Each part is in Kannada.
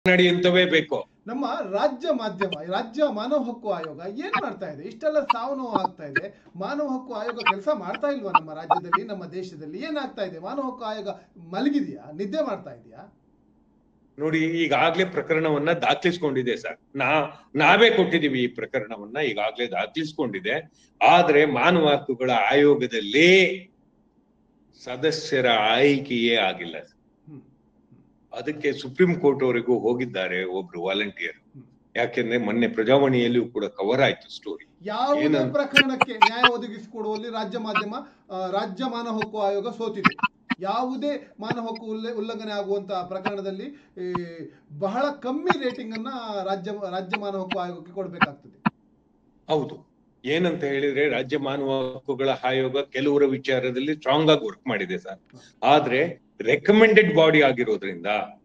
ನಡೆಯುತ್ತವೇ ಬೇಕು ನಮ್ಮ ರಾಜ್ಯ ಮಾಧ್ಯಮ ರಾಜ್ಯ ಮಾನವ ಹಕ್ಕು ಆಯೋಗ ಏನ್ ಮಾಡ್ತಾ ಇದೆ ಇಷ್ಟೆಲ್ಲ ಸಾವು ನೋವು ಆಗ್ತಾ ಇದೆ ಮಾನವ ಹಕ್ಕು ಆಯೋಗ ಕೆಲಸ ಮಾಡ್ತಾ ಇಲ್ವಾ ನಮ್ಮ ರಾಜ್ಯದಲ್ಲಿ ನಮ್ಮ ದೇಶದಲ್ಲಿ ಏನಾಗ್ತಾ ಇದೆ ಮಾನವ ಹಕ್ಕು ಆಯೋಗ ಮಲಗಿದೆಯಾ ನಿದ್ದೆ ಮಾಡ್ತಾ ಇದೆಯಾ ನೋಡಿ ಈಗಾಗ್ಲೇ ಪ್ರಕರಣವನ್ನ ದಾಖಲಿಸ್ಕೊಂಡಿದೆ ಸರ್ ನಾ ನಾವೇ ಕೊಟ್ಟಿದೀವಿ ಈ ಪ್ರಕರಣವನ್ನ ಈಗಾಗ್ಲೇ ದಾಖಲಿಸ್ಕೊಂಡಿದೆ ಆದ್ರೆ ಮಾನವ ಹಕ್ಕುಗಳ ಆಯೋಗದಲ್ಲಿ ಸದಸ್ಯರ ಆಯ್ಕೆಯೇ ಆಗಿಲ್ಲ ಸರ್. ಹ್ಮ್. ಅದಕ್ಕೆ ಸುಪ್ರೀಂ ಕೋರ್ಟ್ ವರೆಗೂ ಹೋಗಿದ್ದಾರೆ ಒಬ್ರು ವಾಲಂಟಿಯರ್ ಹ್ಮ್. ಯಾಕೆಂದ್ರೆ ಮೊನ್ನೆ ಪ್ರಜಾವಾಣಿಯಲ್ಲಿಯೂ ಕೂಡ ಕವರ್ ಆಯ್ತು ಸ್ಟೋರಿ ಯಾವುದೇ ಏನು? ಪ್ರಕರಣಕ್ಕೆ ನ್ಯಾಯ ಒದಗಿಸಿಕೊಡುವಲ್ಲಿ ರಾಜ್ಯ ಮಾಧ್ಯಮ ಆ, ರಾಜ್ಯ ಮಾನವ ಹಕ್ಕು ಆಯೋಗ ಸೋತಿದೆ ಯಾವುದೇ ಮಾನವ ಹಕ್ಕು ಉಲ್ಲ- ಉಲ್ಲಂಘನೆ ಆಗುವಂತಹ ಪ್ರಕರಣದಲ್ಲಿ ಈ, ಬಹಳ ಕಮ್ಮಿ ರೇಟಿಂಗ್ ಅನ್ನ ರಾಜ್ಯ ರಾಜ್ಯ ಮಾನವ ಹಕ್ಕು ಆಯೋಗಕ್ಕೆ ಕೊಡಬೇಕಾಗ್ತದೆ ಹೌದು ಏನಂತ ಹೇಳಿದ್ರೆ ರಾಜ್ಯ ಮಾನವ ಹಕ್ಕುಗಳ ಆಯೋಗ ಕೆಲವರ ವಿಚಾರದಲ್ಲಿ ಸ್ಟ್ರಾಂಗ್ ಆಗಿ ವರ್ಕ್ ಮಾಡಿದೆ ಸರ್ ಆದ್ರೆ ರೆಕಮೆಂಡೆಡ್ ಬಾಡಿ ಆಗಿರೋದ್ರಿಂದ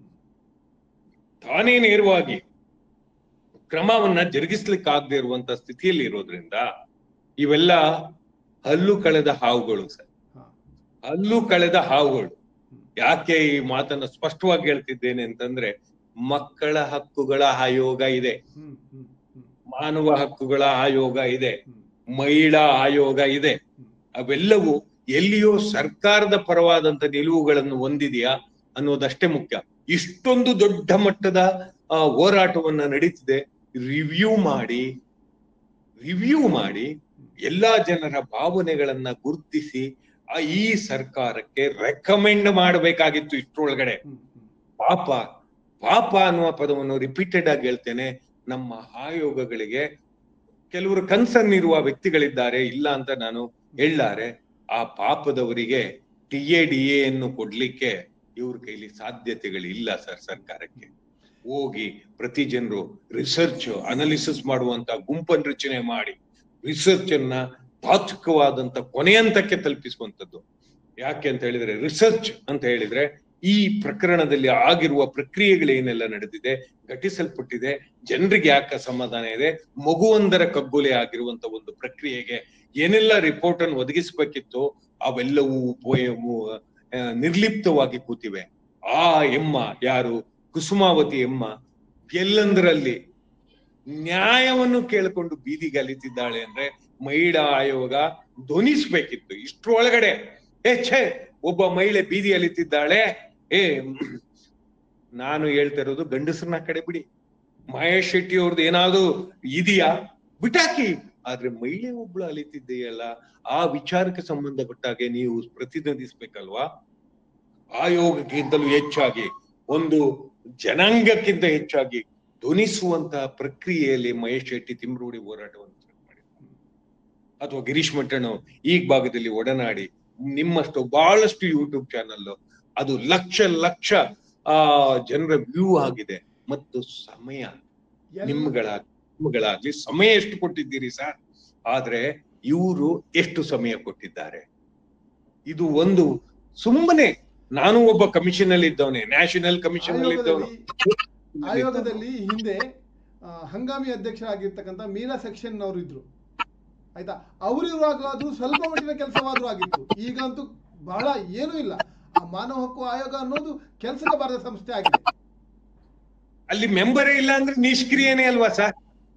ತಾನೇ ನೇರವಾಗಿ ಕ್ರಮವನ್ನ ಜರುಗಿಸ್ಲಿಕ್ಕೆ ಆಗದೆ ಇರುವಂತ ಸ್ಥಿತಿಯಲ್ಲಿ ಇರೋದ್ರಿಂದ ಇವೆಲ್ಲ ಹಲ್ಲು ಕಳೆದ ಹಾವುಗಳು ಸರ್ ಹಾ. ಹಲ್ಲು ಕಳೆದ ಹಾವುಗಳು ಯಾಕೆ ಈ ಮಾತನ್ನ ಸ್ಪಷ್ಟವಾಗಿ ಹೇಳ್ತಿದ್ದೇನೆ ಅಂತಂದ್ರೆ ಮಕ್ಕಳ ಹಕ್ಕುಗಳ ಆಯೋಗ ಇದೆ ಹ್ಮ್ ಹ್ಮ್ ಹ್ಮ್ ಮಾನವ ಹಕ್ಕುಗಳ ಆಯೋಗ ಇದೆ ಹ್ಮ್ ಮಹಿಳಾ ಆಯೋಗ ಇದೆ ಅವೆಲ್ಲವೂ ಎಲ್ಲಿಯೋ ಸರ್ಕಾರದ ಪರವಾದಂತ ನಿಲುವುಗಳನ್ನು ಹೊಂದಿದೆಯಾ ಅನ್ನೋದಷ್ಟೇ ಮುಖ್ಯ ಇಷ್ಟೊಂದು ದೊಡ್ಡ ಮಟ್ಟದ ಆ, ಹೋರಾಟವನ್ನ ನಡೀತಿದೆ ರಿವ್ಯೂ ಮಾಡಿ ರಿವ್ಯೂ ಮಾಡಿ ಎಲ್ಲಾ ಜನರ ಭಾವನೆಗಳನ್ನ ಗುರುತಿಸಿ ಆ ಈ ಸರ್ಕಾರಕ್ಕೆ ರೆಕಮೆಂಡ್ ಮಾಡಬೇಕಾಗಿತ್ತು ಇಷ್ಟರೊಳಗಡೆ ಹ್ಮ್ ಹ್ಮ್ ಪಾಪ ಪಾಪ ಅನ್ನುವ ಪದವನ್ನು ರಿಪೀಟೆಡ್ ಆಗಿ ಹೇಳ್ತೇನೆ ನಮ್ಮ ಆಯೋಗಗಳಿಗೆ ಕೆಲವರು ಕನ್ಸರ್ನ್ ಇರುವ ವ್ಯಕ್ತಿಗಳಿದ್ದಾರೆ ಇಲ್ಲ ಅಂತ ನಾನು ಹೇಳಾರೆ ಆ ಪಾಪದವರಿಗೆ ಟಿ ಎ ಡಿ ಎನ್ನು ಕೊಡ್ಲಿಕ್ಕೆ ಇವ್ರ ಕೈಲಿ ಸಾಧ್ಯತೆಗಳಿಲ್ಲ ಸರ್ ಸರ್ಕಾರಕ್ಕೆ ಹೋಗಿ ಪ್ರತಿ ಜನರು ರಿಸರ್ಚ್ ಅನಾಲಿಸಿಸ್ ಮಾಡುವಂತ ಗುಂಪನ್ನು ರಚನೆ ಮಾಡಿ ರಿಸರ್ಚ್ ಅನ್ನ ತಾತ್ವಿಕವಾದಂತ ಕೊನೆಯಂತಕ್ಕೆ ತಲುಪಿಸುವಂತದ್ದು ಯಾಕೆ ಅಂತ ಹೇಳಿದ್ರೆ ರಿಸರ್ಚ್ ಅಂತ ಹೇಳಿದ್ರೆ ಈ ಪ್ರಕರಣದಲ್ಲಿ ಆಗಿರುವ ಪ್ರಕ್ರಿಯೆಗಳೇನೆಲ್ಲ ನಡೆದಿದೆ ಘಟಿಸಲ್ಪಟ್ಟಿದೆ ಜನರಿಗೆ ಯಾಕೆ ಸಮಾಧಾನ ಇದೆ ಮಗುವೊಂದರ ಕಗ್ಗೊಲೆ ಆಗಿರುವಂತ ಒಂದು ಪ್ರಕ್ರಿಯೆಗೆ ಏನೆಲ್ಲ ರಿಪೋರ್ಟ್ ಅನ್ನು ಒದಗಿಸಬೇಕಿತ್ತು ಅವೆಲ್ಲವೂ ಉಪಯ- ಮು- ಆ, ನಿರ್ಲಿಪ್ತವಾಗಿ ಕೂತಿವೆ ಆ ಎಮ್ಮ ಯಾರು ಕುಸುಮಾವತಿ ಎಮ್ಮ ಎಲ್ಲಂದರಲ್ಲಿ ನ್ಯಾಯವನ್ನು ಕೇಳಿಕೊಂಡು ಬೀದಿಗೆ ಅಲಿತಿದ್ದಾಳೆ ಅಂದ್ರೆ ಮಹಿಳಾ ಆಯೋಗ ಧ್ವನಿಸ್ಬೇಕಿತ್ತು ಇಷ್ಟ್ರೊಳಗಡೆ ಏ ಛೇ ಒಬ್ಬ ಮಹಿಳೆ ಬೀದಿ ಅಲಿತಿದ್ದಾಳೆ ಏ ನಾನು ಹೇಳ್ತಾ ಇರೋದು ಗಂಡಸರನ್ನ ಕಡೆ ಬಿಡಿ ಮಹೇಶ್ ಶೆಟ್ಟಿ ಅವ್ರದ್ದು ಏನಾದ್ರು ಇದೆಯಾ ಬಿಟಾಕಿ ಆದ್ರೆ ಮಹಿಳೆ ಒಬ್ಳು ಅಲಿತಿದೆಯಲ್ಲ ಆ ವಿಚಾರಕ್ಕೆ ಸಂಬಂಧಪಟ್ಟಾಗೆ ನೀವು ಪ್ರತಿನಿಧಿಸ್ಬೇಕಲ್ವಾ ಆಯೋಗಕ್ಕಿಂತಲೂ ಹೆಚ್ಚಾಗಿ ಒಂದು ಜನಾಂಗಕ್ಕಿಂತ ಹೆಚ್ಚಾಗಿ ಧ್ವನಿಸುವಂತಹ ಪ್ರಕ್ರಿಯೆಯಲ್ಲಿ ಮಹೇಶ್ ಶೆಟ್ಟಿ ತಿಮ್ರೋಡಿ ಹೋರಾಟವನ್ನು ಶುರು ಮಾಡಿದ್ರು ಅಥವಾ ಗಿರೀಶ್ ಮಟ್ಟಣ್ಣು ಈ ಭಾಗದಲ್ಲಿ ಒಡನಾಡಿ ನಿಮ್ಮಷ್ಟು ಬಹಳಷ್ಟು ಯೂಟ್ಯೂಬ್ ಚಾನಲ್ ಅದು ಲಕ್ಷ ಲಕ್ಷ ಆ ಜನರ ವ್ಯೂ ಆಗಿದೆ ಮತ್ತು ಸಮಯ ಎಲ್ಲ- ನಿಮ್ಗಳ ನಿಮ್ಗಳಾಗ್ಲಿ ಸಮಯ ಎಷ್ಟು ಕೊಟ್ಟಿದ್ದೀರಿ ಸರ್ ಆದ್ರೆ ಇವರು ಎಷ್ಟು ಸಮಯ ಕೊಟ್ಟಿದ್ದಾರೆ ಇದು ಒಂದು ಸುಮ್ಮನೆ ನಾನು ಒಬ್ಬ ಕಮಿಷನ್ ಅಲ್ಲಿ ಇದ್ದವನೇ ನ್ಯಾಷನಲ್ ಕಮಿಷನ್ ಅಲ್ಲಿ ಇದ್ದವನು ಆಯೋಗದಲ್ಲಿ ಆಯೋಗದಲ್ಲಿ ಹಿಂದೆ ಆ, ಹಂಗಾಮಿ ಅಧ್ಯಕ್ಷರಾಗಿರ್ತಕ್ಕಂಥ ಮೀರಾ ಸೆಕ್ಷನ್ ಅವರು ಇದ್ರು ಆಯ್ತಾ ಅವರು ಇರುವಾಗಲಾದ್ರೂ ಸ್ವಲ್ಪ ಮಟ್ಟಿನ ಕೆಲಸವಾದ್ರೂ ಆಗಿತ್ತು ಈಗಂತೂ ಬಹಳ ಏನೂ ಇಲ್ಲ ಆ ಮಾನವ ಹಕ್ಕು ಆಯೋಗ ಅನ್ನೋದು ಕೆಲಸಕ್ಕೆ ಬಾರದ ಸಂಸ್ಥೆ ಆಗಿದೆ ಅಲ್ಲಿ ಮೆಂಬರೇ ಇಲ್ಲ ಅಂದ್ರೆ ನಿಷ್ಕ್ರಿಯನೇ ಅಲ್ವಾ ಸರ್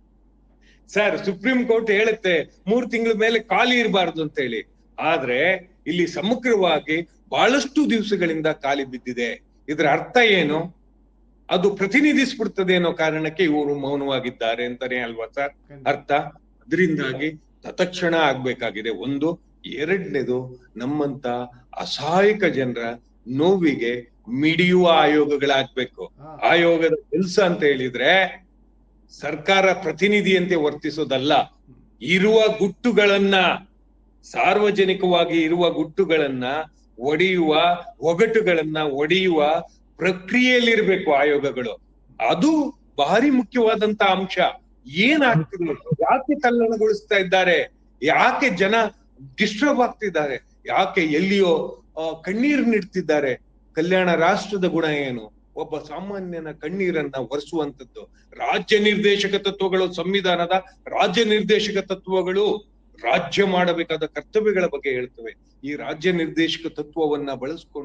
ಸರ್ ಸುಪ್ರೀಂ ಕೋರ್ಟ್ ಹೇಳುತ್ತೆ ಮೂರ್ ತಿಂಗಳ ಮೇಲೆ ಖಾಲಿ ಇರಬಾರ್ದು ಅಂತ ಹೇಳಿ ಆದ್ರೆ ಇಲ್ಲಿ ಸಮಗ್ರವಾಗಿ ಬಹಳಷ್ಟು ದಿವಸಗಳಿಂದ ಖಾಲಿ ಬಿದ್ದಿದೆ ಇದರ ಅರ್ಥ ಏನು ಅದು ಪ್ರತಿನಿಧಿಸ್ಬಿಡ್ತದೆ ಅನ್ನೋ ಕಾರಣಕ್ಕೆ ಇವರು ಮೌನವಾಗಿದ್ದಾರೆ ಅಂತಾನೆ ಅಲ್ವಾ ಸರ್ ಅರ್ಥ ಅದರಿಂದಾಗಿ ತತ್ಕ್ಷಣ ಆಗ್ಬೇಕಾಗಿದೆ ಒಂದು ಎರಡನೇದು ನಮ್ಮಂತ ಅಸಹಾಯಕ ಜನರ ನೋವಿಗೆ ಮಿಡಿಯುವ ಆಯೋಗಗಳಾಗ್ಬೇಕು ಹಾ. ಆಯೋಗದ ಕೆಲಸ ಅಂತ ಹೇಳಿದ್ರೆ ಸರ್ಕಾರ ಪ್ರತಿನಿಧಿಯಂತೆ ವರ್ತಿಸೋದಲ್ಲ ಇರುವ ಗುಟ್ಟುಗಳನ್ನ ಸಾರ್ವಜನಿಕವಾಗಿ ಇರುವ ಗುಟ್ಟುಗಳನ್ನ ಒಡೆಯುವ ಒಗಟುಗಳನ್ನ ಒಡೆಯುವ ಪ್ರಕ್ರಿಯೆಯಲ್ಲಿರ್ಬೇಕು ಆಯೋಗಗಳು ಅದು ಭಾರಿ ಮುಖ್ಯವಾದಂತ ಅಂಶ ಏನಾಗ್ತಿದೆ ಯಾಕೆ ತಲ್ಲಣಗೊಳಿಸ್ತಾ ಇದ್ದಾರೆ ಯಾಕೆ ಜನ ಡಿಸ್ಟರ್ಬ್ ಆಗ್ತಿದ್ದಾರೆ ಯಾಕೆ ಎಲ್ಲಿಯೋ ಆ, ಕಣ್ಣೀರು ನೀಡ್ತಿದ್ದಾರೆ ಕಲ್ಯಾಣ ರಾಷ್ಟ್ರದ ಗುಣ ಏನು ಒಬ್ಬ ಸಾಮಾನ್ಯನ ಕಣ್ಣೀರನ್ನ ಒರೆಸುವಂತದ್ದು ರಾಜ್ಯ ನಿರ್ದೇಶಕ ತತ್ವಗಳು ಸಂವಿಧಾನದ ರಾಜ್ಯ ನಿರ್ದೇಶಕ ತತ್ವಗಳು ರಾಜ್ಯ ಮಾಡಬೇಕಾದ ಕರ್ತವ್ಯಗಳ ಬಗ್ಗೆ ಹೇಳ್ತವೆ ಈ ರಾಜ್ಯ ನಿರ್ದೇಶಕ ತತ್ವವನ್ನ ಬಳಸ್ಕೊಂಡು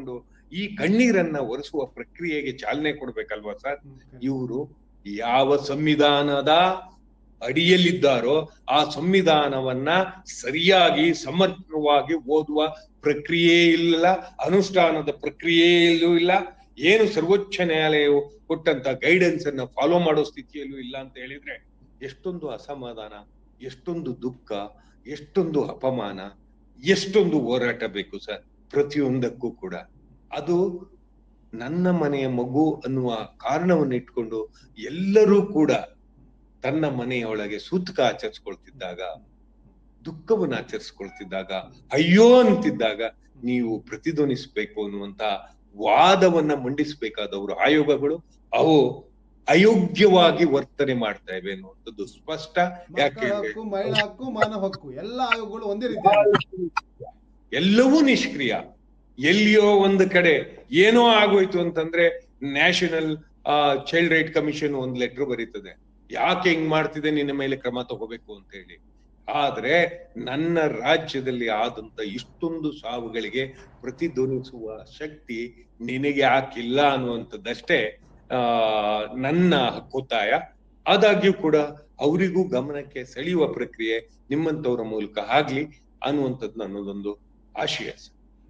ಈ ಕಣ್ಣೀರನ್ನ ಒರೆಸುವ ಪ್ರಕ್ರಿಯೆಗೆ ಚಾಲನೆ ಕೊಡ್ಬೇಕಲ್ವಾ ಸರ್ ಇವರು ಯಾವ ಸಂವಿಧಾನದ ಅಡಿಯಲ್ಲಿದ್ದಾರೋ ಆ ಸಂವಿಧಾನವನ್ನ ಸರಿಯಾಗಿ ಸಮಗ್ರವಾಗಿ ಓದುವ ಪ್ರಕ್ರಿಯೆ ಇಲ್ಲ ಅನುಷ್ಠಾನದ ಪ್ರಕ್ರಿಯೆಯಲ್ಲೂ ಇಲ್ಲ ಏನು ಸರ್ವೋಚ್ಚ ನ್ಯಾಯಾಲಯವು ಕೊಟ್ಟಂತ ಗೈಡೆನ್ಸ್ ಅನ್ನ ಫಾಲೋ ಮಾಡೋ ಸ್ಥಿತಿಯಲ್ಲೂ ಇಲ್ಲ ಅಂತ ಹೇಳಿದ್ರೆ ಎಷ್ಟೊಂದು ಅಸಮಾಧಾನ ಎಷ್ಟೊಂದು ದುಃಖ ಎಷ್ಟೊಂದು ಅಪಮಾನ ಎಷ್ಟೊಂದು ಹೋರಾಟ ಬೇಕು ಸರ್ ಪ್ರತಿಯೊಂದಕ್ಕೂ ಕೂಡ ಅದು ನನ್ನ ಮನೆಯ ಮಗು ಅನ್ನುವ ಕಾರಣವನ್ನು ಇಟ್ಕೊಂಡು ಎಲ್ಲರೂ ಕೂಡ ತನ್ನ ಮನೆಯೊಳಗೆ ಸೂತಕ ಆಚರಿಸ್ಕೊಳ್ತಿದ್ದಾಗ ದುಃಖವನ್ನು ಆಚರಿಸ್ಕೊಳ್ತಿದ್ದಾಗ ಅಯ್ಯೋ ಅಂತಿದ್ದಾಗ ನೀವು ಪ್ರತಿಧ್ವನಿಸ್ಬೇಕು ಅನ್ನುವಂತ ವಾದವನ್ನ ಮಂಡಿಸಬೇಕಾದವರು ಆಯೋಗಗಳು ಅವು ಅಯೋಗ್ಯವಾಗಿ ವರ್ತನೆ ಮಾಡ್ತಾ ಇವೆ ಅನ್ನುವಂಥದ್ದು ಸ್ಪಷ್ಟ ಮಕ್ಕಳ ಯಾಕೆ ಹಕ್ಕು ಮಹಿಳಾ ಹಕ್ಕು ಮಾನವ ಹಕ್ಕು ಎಲ್ಲ ಆಯೋಗಗಳು ಒಂದೇ ರೀತಿ ಎಲ್ಲವೂ ನಿಷ್ಕ್ರಿಯ ಎಲ್ಲಿಯೋ ಒಂದು ಕಡೆ ಏನೋ ಆಗೋಯ್ತು ಅಂತಂದ್ರೆ ನ್ಯಾಷನಲ್ ಚೈಲ್ಡ್ ರೈಟ್ ಕಮಿಷನ್ ಒಂದು ಲೆಟರ್ ಬರೀತದೆ ಯಾಕೆ ಹಿಂಗ್ ಮಾಡ್ತಿದೆ ನಿನ್ನ ಮೇಲೆ ಕ್ರಮ ತಗೋಬೇಕು ಅಂತ ಹೇಳಿ ಆದ್ರೆ ನನ್ನ ರಾಜ್ಯದಲ್ಲಿ ಆದಂತ ಇಷ್ಟೊಂದು ಸಾವುಗಳಿಗೆ ಪ್ರತಿಧ್ವನಿಸುವ ಶಕ್ತಿ ನಿನಗೆ ಯಾಕಿಲ್ಲ ಅನ್ನುವಂಥದ್ದಷ್ಟೇ ಆ ನನ್ನ ಹಕ್ಕೊತ್ತಾಯ ಆದಾಗ್ಯೂ ಕೂಡ ಅವರಿಗೂ ಗಮನಕ್ಕೆ ಸೆಳೆಯುವ ಪ್ರಕ್ರಿಯೆ ನಿಮ್ಮಂತವರ ಮೂಲಕ ಆಗ್ಲಿ ಅನ್ನುವಂಥದ್ದು ನನ್ನದೊಂದು ಆಶಯ ಸರ್.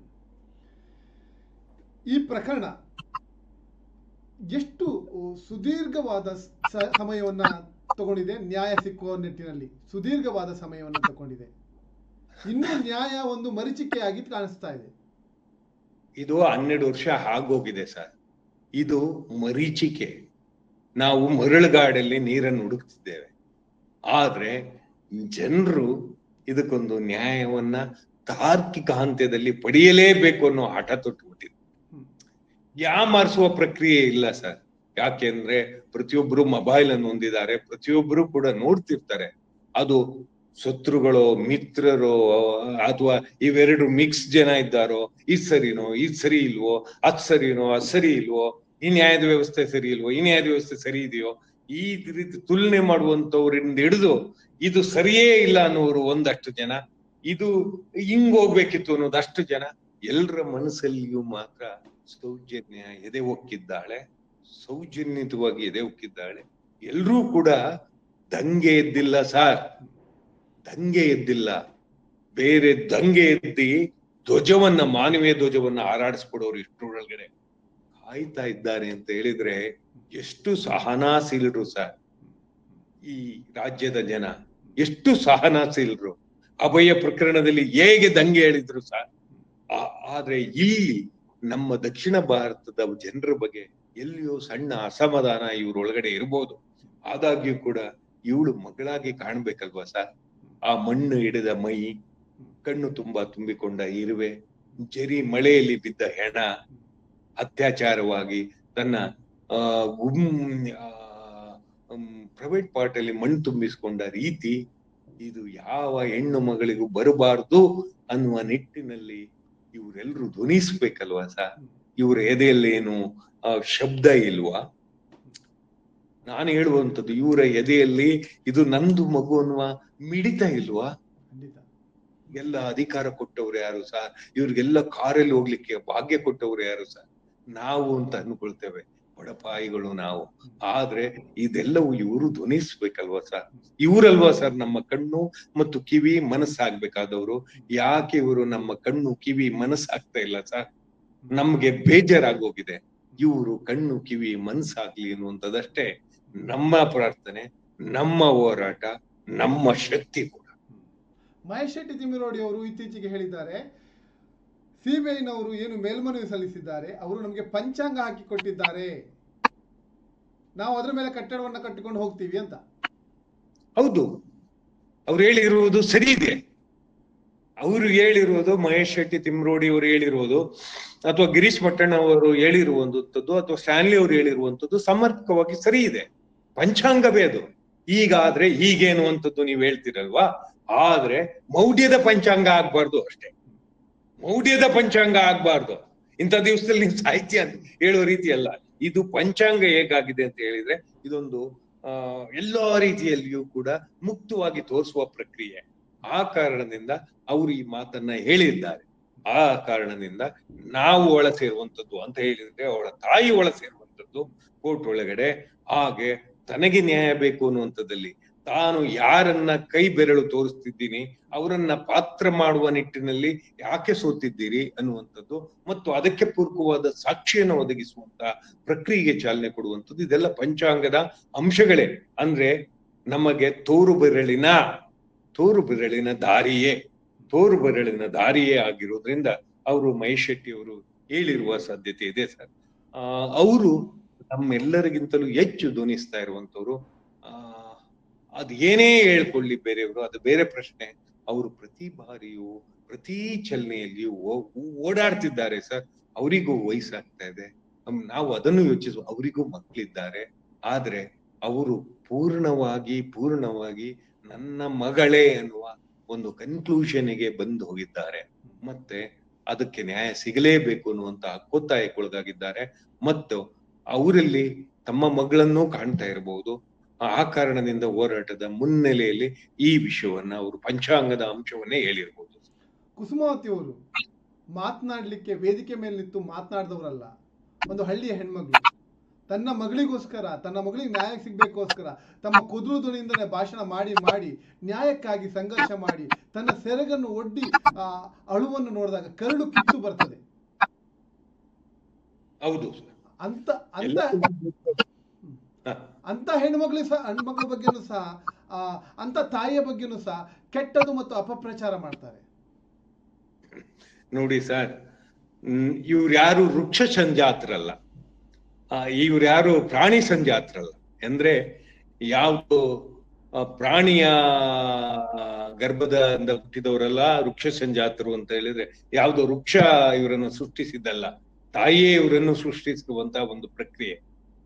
ಈ ಪ್ರಕರಣ ಎಷ್ಟು ಸುದೀರ್ಘವಾದ ಸ- ಸಮಯವನ್ನ ತಗೊಂಡಿದೆ ನ್ಯಾಯ ಸಿಕ್ಕುವ ನಿಟ್ಟಿನಲ್ಲಿ ಸುದೀರ್ಘವಾದ ಸಮಯವನ್ನ ತಗೊಂಡಿದೆ ಇನ್ನು ನ್ಯಾಯ ಒಂದು ಮರೀಚಿಕೆಯಾಗಿ ಕಾಣಿಸ್ತಾ ಇದೆ ಇದು ಹನ್ನೆರಡು ವರ್ಷ ಆಗೋಗಿದೆ ಸರ್ ಇದು ಮರೀಚಿಕೆ ನಾವು ಮರಳುಗಾಡಲ್ಲಿ ನೀರನ್ನು ಹುಡುಕ್ತಿದ್ದೇವೆ ಆದ್ರೆ ಜನರು ಇದಕ್ಕೊಂದು ನ್ಯಾಯವನ್ನ ತಾರ್ಕಿಕ ಹಂತದಲ್ಲಿ ಪಡೆಯಲೇಬೇಕು ಅನ್ನೋ ಹಠ ತೊಟ್ಟುಬಿಟ್ಟಿದೆ ಹ್ಮ್. ಯಾಮಾರಿಸುವ ಪ್ರಕ್ರಿಯೆ ಇಲ್ಲ ಸರ್ ಯಾಕೆಂದ್ರೆ ಪ್ರತಿಯೊಬ್ಬರು ಮೊಬೈಲ್ ಅನ್ನು ಹೊಂದಿದ್ದಾರೆ ಪ್ರತಿಯೊಬ್ಬರು ಕೂಡ ನೋಡ್ತಿರ್ತಾರೆ ಅದು ಶತ್ರುಗಳು ಮಿತ್ರರು ಅಥವಾ ಇವೆರಡು ಮಿಕ್ಸ್ ಜನ ಇದ್ದಾರೋ ಇದ್ ಸರಿನೋ ಇದ್ ಸರಿ ಇಲ್ವೋ ಅದ್ ಸರಿನೋ ಅದ್ ಸರಿ ಇಲ್ವೋ ಈ ನ್ಯಾಯದ ವ್ಯವಸ್ಥೆ ಸರಿ ಇಲ್ವೋ ಈ ನ್ಯಾಯದ ವ್ಯವಸ್ಥೆ ಸರಿ ಇದೆಯೋ ಈ ರೀತಿ ತುಲನೆ ಮಾಡುವಂತವ್ರಿಂದ ಹಿಡಿದು ಇದು ಸರಿಯೇ ಇಲ್ಲ ಅನ್ನೋರು ಒಂದಷ್ಟು ಜನ ಇದು ಹಿಂಗ್ ಹೋಗ್ಬೇಕಿತ್ತು ಅನ್ನೋದು ಅಷ್ಟು ಜನ ಎಲ್ಲರ ಮನಸ್ಸಲ್ಲಿಯೂ ಮಾತ್ರ ಸೌಜನ್ಯ ಎದೆ ಒಕ್ಕಿದ್ದಾಳೆ ಸೌಜನ್ಯತವಾಗಿ ಎದೆ ಒಕ್ಕಿದ್ದಾಳೆ ಎಲ್ರೂ ಕೂಡ ದಂಗೆ ಎದ್ದಿಲ್ಲ ಸಾರ್ ದಂಗೆ ಎದ್ದಿಲ್ಲ ಬೇರೆ ದಂಗೆ ಎದ್ದಿ ಧ್ವಜವನ್ನ ಮಾನವೀಯ ಧ್ವಜವನ್ನ ಹಾರಾಡಿಸ್ಬಿಡೋರು ಇಷ್ಟರೊಳಗಡೆ ಕಾಯ್ತಾ ಇದ್ದಾರೆ ಅಂತ ಹೇಳಿದ್ರೆ ಎಷ್ಟು ಸಹನಾಶೀಲರು ಸರ್ ಈ ರಾಜ್ಯದ ಜನ ಎಷ್ಟು ಸಹನಾಶೀಲರು ಅಭಯ ಪ್ರಕರಣದಲ್ಲಿ ಹೇಗೆ ದಂಗೆ ಹೇಳಿದ್ರು ಸರ್ ಆ- ಆದ್ರೆ ಇಲ್ಲಿ ನಮ್ಮ ದಕ್ಷಿಣ ಭಾರತದ ಜನರ ಬಗ್ಗೆ ಎಲ್ಲಿಯೋ ಸಣ್ಣ ಅಸಮಾಧಾನ ಇವ್ರೊಳಗಡೆ ಇರ್ಬೋದು ಆದಾಗ್ಯೂ ಕೂಡ ಇವಳು ಮಗಳಾಗಿ ಕಾಣ್ಬೇಕಲ್ವಾ ಸರ್ ಆ ಮಣ್ಣು ಹಿಡಿದ ಮೈ ಕಣ್ಣು ತುಂಬಾ ತುಂಬಿಕೊಂಡ ಇರುವೆ ಜರಿ ಮಳೆಯಲ್ಲಿ ಬಿದ್ದ ಹೆಣ ಅತ್ಯಾಚಾರವಾಗಿ ತನ್ನ ಆ ಗುಮ್ ಪ್ರೈವೇಟ್ ಪಾರ್ಟ್ ಅಲ್ಲಿ ಮಣ್ಣು ತುಂಬಿಸ್ಕೊಂಡ ರೀತಿ ಇದು ಯಾವ ಹೆಣ್ಣು ಮಗಳಿಗೂ ಬರಬಾರ್ದು ಅನ್ನುವ ನಿಟ್ಟಿನಲ್ಲಿ ಇವರೆಲ್ಲರೂ ಧ್ವನಿಸ್ಬೇಕಲ್ವಾ ಸರ್ ಇವ್ರ ಎದೆಯಲ್ಲೇನು ಆ ಶಬ್ದ ಇಲ್ವಾ ನಾನು ಹೇಳುವಂಥದ್ದು ಇವರ ಎದೆಯಲ್ಲಿ ಇದು ನಂದು ಮಗು ಅನ್ನುವ ಮಿಡಿತ ಇಲ್ವಾ ಖಂಡಿತ ಎಲ್ಲ ಅಧಿಕಾರ ಕೊಟ್ಟವ್ರು ಯಾರು ಸರ್ ಇವ್ರಿಗೆಲ್ಲ ಕಾರಲ್ಲಿ ಹೋಗ್ಲಿಕ್ಕೆ ಭಾಗ್ಯ ಕೊಟ್ಟವ್ರು ಯಾರು ಸರ್ ನಾವು ಅಂತ ಅನ್ಕೊಳ್ತೇವೆ ಬಡಪಾಯಿಗಳು ನಾವು ಆದ್ರೆ ಇದೆಲ್ಲವೂ ಇವರು ಧ್ವನಿಸ್ಬೇಕಲ್ವಾ ಸರ್ ಇವರಲ್ವಾ ಸರ್ ನಮ್ಮ ಕಣ್ಣು ಮತ್ತು ಕಿವಿ ಮನಸ್ಸಾಗ್ಬೇಕಾದವರು ಯಾಕೆ ಇವರು ನಮ್ಮ ಕಣ್ಣು ಕಿವಿ ಮನಸ್ಸಾಗ್ತಾ ಇಲ್ಲ ಸರ್ ನಮ್ಗೆ ಬೇಜಾರಾಗೋಗಿದೆ ಇವರು ಕಣ್ಣು ಕಿವಿ ಮನಸ್ಸಾಗ್ಲಿ ಅನ್ನುವಂಥದ್ದಷ್ಟೇ ನಮ್ಮ ಪ್ರಾರ್ಥನೆ ನಮ್ಮ ಹೋರಾಟ ನಮ್ಮ ಶಕ್ತಿ ಕೂಡ ಮಹೇಶ್ ಶೆಟ್ಟಿ ತಿಮ್ಮಿರೋಡಿ ಅವರು ಇತ್ತೀಚೆಗೆ ಹೇಳಿದ್ದಾರೆ ಸಿಬಿಐನವರು ಏನು ಮೇಲ್ಮನವಿ ಸಲ್ಲಿಸಿದ್ದಾರೆ ಅವರು ನಮಗೆ ಪಂಚಾಂಗ ಹಾಕಿ ಕೊಟ್ಟಿದ್ದಾರೆ ನಾವು ಅದರ ಮೇಲೆ ಕಟ್ಟಡವನ್ನ ಕಟ್ಟಿಕೊಂಡು ಹೋಗ್ತೀವಿ ಅಂತ ಹೌದು ಅವ್ರು ಹೇಳಿರುವುದು ಸರಿ ಇದೆ ಅವರು ಹೇಳಿರುವುದು ಮಹೇಶ್ ಶೆಟ್ಟಿ ತಿಮ್ರೋಡಿ ಅವರು ಹೇಳಿರುವುದು ಅಥವಾ ಗಿರೀಶ್ ಮಟ್ಟಣ್ಣ ಅವರು ಹೇಳಿರುವಂತದ್ದು ಅಥವಾ ಸ್ಟ್ಯಾನ್ಲಿ ಅವರು ಹೇಳಿರುವಂತದ್ದು ಸಮರ್ಪಕವಾಗಿ ಸರಿ ಇದೆ ಪಂಚಾಂಗವೇ ಅದು ಈಗಾದ್ರೆ ಹೀಗೇನು ಅಂತದ್ದು ನೀವು ಹೇಳ್ತಿರಲ್ವಾ ಆದ್ರೆ ಮೌಢ್ಯದ ಪಂಚಾಂಗ ಆಗ್ಬಾರ್ದು ಅಷ್ಟೇ ಮೌಢ್ಯದ ಪಂಚಾಂಗ ಆಗ್ಬಾರ್ದು ಇಂಥ ದಿವಸದಲ್ಲಿ ನೀವು ಸಾಹಿತ್ಯ ಅಂತ ಹೇಳುವ ರೀತಿ ಅಲ್ಲ ಇದು ಪಂಚಾಂಗ ಹೇಗಾಗಿದೆ ಅಂತ ಹೇಳಿದ್ರೆ ಇದೊಂದು ಆ ಎಲ್ಲಾ ರೀತಿಯಲ್ಲಿಯೂ ಕೂಡ ಮುಕ್ತವಾಗಿ ತೋರಿಸುವ ಪ್ರಕ್ರಿಯೆ ಆ ಕಾರಣದಿಂದ ಅವರು ಈ ಮಾತನ್ನ ಹೇಳಿದ್ದಾರೆ ಆ ಕಾರಣದಿಂದ ನಾವು ಒಳ ಸೇರುವಂತದ್ದು ಅಂತ ಹೇಳಿದ್ರೆ ಅವಳ ತಾಯಿ ಒಳ ಸೇರುವಂತದ್ದು ಕೋರ್ಟ್ ಒಳಗಡೆ ಹಾಗೆ ತನಗೆ ನ್ಯಾಯ ಬೇಕು ಅನ್ನುವಂಥದ್ದಲ್ಲಿ ತಾನು ಯಾರನ್ನ ಕೈ ಬೆರಳು ತೋರಿಸ್ತಿದ್ದೀನಿ ಅವರನ್ನ ಪಾತ್ರ ಮಾಡುವ ನಿಟ್ಟಿನಲ್ಲಿ ಯಾಕೆ ಸೋತಿದ್ದೀರಿ ಅನ್ನುವಂಥದ್ದು ಮತ್ತು ಅದಕ್ಕೆ ಪೂರಕವಾದ ಸಾಕ್ಷಿಯನ್ನು ಒದಗಿಸುವಂತ ಪ್ರಕ್ರಿಯೆಗೆ ಚಾಲನೆ ಕೊಡುವಂಥದ್ದು ಇದೆಲ್ಲ ಪಂಚಾಂಗದ ಅಂಶಗಳೇ ಅಂದ್ರೆ ನಮಗೆ ತೋರು ಬೆರಳಿನ ತೋರು ಬೆರಳಿನ ದಾರಿಯೇ ತೋರು ಬೆರಳಿನ ದಾರಿಯೇ ಆಗಿರೋದ್ರಿಂದ ಅವರು ಮಹೇಶ್ ಶೆಟ್ಟಿ ಅವರು ಹೇಳಿರುವ ಸಾಧ್ಯತೆ ಇದೆ ಸರ್ ಆ ಅವರು ನಮ್ಮೆಲ್ಲರಿಗಿಂತಲೂ ಹೆಚ್ಚು ಧ್ವನಿಸ್ತಾ ಇರುವಂತವ್ರು ಆ ಅದ್ ಏನೇ ಹೇಳ್ಕೊಳ್ಳಿ ಬೇರೆಯವರು ಅದು ಬೇರೆ ಪ್ರಶ್ನೆ ಅವರು ಪ್ರತಿ ಬಾರಿಯೂ ಪ್ರತಿ ಚಲನೆಯಲ್ಲಿಯೂ ಓ- ಓಡಾಡ್ತಿದ್ದಾರೆ ಸರ್ ಅವರಿಗೂ ವಯಸ್ಸಾಗ್ತಾ ಇದೆ ನಮ್- ನಾವು ಅದನ್ನು ಯೋಚಿಸುವ ಅವರಿಗೂ ಮಕ್ಕಳಿದ್ದಾರೆ ಆದ್ರೆ ಅವರು ಪೂರ್ಣವಾಗಿ ಪೂರ್ಣವಾಗಿ ನನ್ನ ಮಗಳೇ ಅನ್ನುವ ಒಂದು ಕನ್ಕ್ಲೂಷನ್ಗೆ ಬಂದು ಹೋಗಿದ್ದಾರೆ ಮತ್ತೆ ಅದಕ್ಕೆ ನ್ಯಾಯ ಸಿಗಲೇಬೇಕು ಅನ್ನುವಂತ ಒತ್ತಾಯಕ್ಕೊಳಗಾಗಿದ್ದಾರೆ ಮತ್ತು ಅವರಲ್ಲಿ ತಮ್ಮ ಮಗಳನ್ನು ಕಾಣ್ತಾ ಇರಬಹುದು ಆ ಕಾರಣದಿಂದ ಹೋರಾಟದ ಮುನ್ನೆಲೆಯಲ್ಲಿ ಈ ವಿಷಯವನ್ನ ಅವರು ಪಂಚಾಂಗದ ಅಂಶವನ್ನೇ ಹೇಳಿರ್ಬೋದು ಕುಸುಮಾವತಿ ಅವರು ಮಾತನಾಡ್ಲಿಕ್ಕೆ ವೇದಿಕೆ ಮೇಲೆ ನಿಂತು ಮಾತನಾಡಿದವರಲ್ಲ ಒಂದು ಹಳ್ಳಿಯ ಹೆಣ್ಮಗಳು ತನ್ನ ಮಗಳಿಗೋಸ್ಕರ ತನ್ನ ಮಗಳಿಗೆ ನ್ಯಾಯ ಸಿಗ್ಬೇಕೋಸ್ಕರ ತಮ್ಮ ಕುದುರು ಧ್ವನಿಯಿಂದಲೇ ಭಾಷಣ ಮಾಡಿ ಮಾಡಿ ನ್ಯಾಯಕ್ಕಾಗಿ ಸಂಘರ್ಷ ಮಾಡಿ ತನ್ನ ಸೆರಗನ್ನು ಒಡ್ಡಿ ಆ ಅಳುವನ್ನು ನೋಡಿದಾಗ ಕರಳು ಕಿತ್ತು ಬರ್ತದೆ ಹೌದು ಅಂತ ಅಂತ ಹ. ಅಂತ ಹೆಣ್ಮಕ್ಳಿಗೆ ಸಹ ಹೆಣ್ಮಕ್ಳ ಬಗ್ಗೆನೂ ಸಹ ಆ, ಅಂತ ತಾಯಿಯ ಬಗ್ಗೆನೂ ಸಹ ಕೆಟ್ಟದು ಮತ್ತು ಅಪಪ್ರಚಾರ ಮಾಡ್ತಾರೆ ನೋಡಿ ಸರ್ ಇವ್ರು ಯಾರು ವೃಕ್ಷ ಸಂಜಾತರಲ್ಲ ಇವ್ರು ಯಾರು ಪ್ರಾಣಿ ಸಂಜಾತರಲ್ಲ ಅಂದ್ರೆ ಯಾವ್ದು ಆ, ಪ್ರಾಣಿಯ ಗರ್ಭದಿಂದ ಹುಟ್ಟಿದವರಲ್ಲ ವೃಕ್ಷ ಸಂಜಾತರು ಅಂತ ಹೇಳಿದ್ರೆ ಯಾವ್ದು ವೃಕ್ಷ ಇವರನ್ನು ಸೃಷ್ಟಿಸಿದ್ದಲ್ಲ ತಾಯಿಯೇ ಇವರನ್ನು ಸೃಷ್ಟಿಸುವಂತ ಒಂದು ಪ್ರಕ್ರಿಯೆ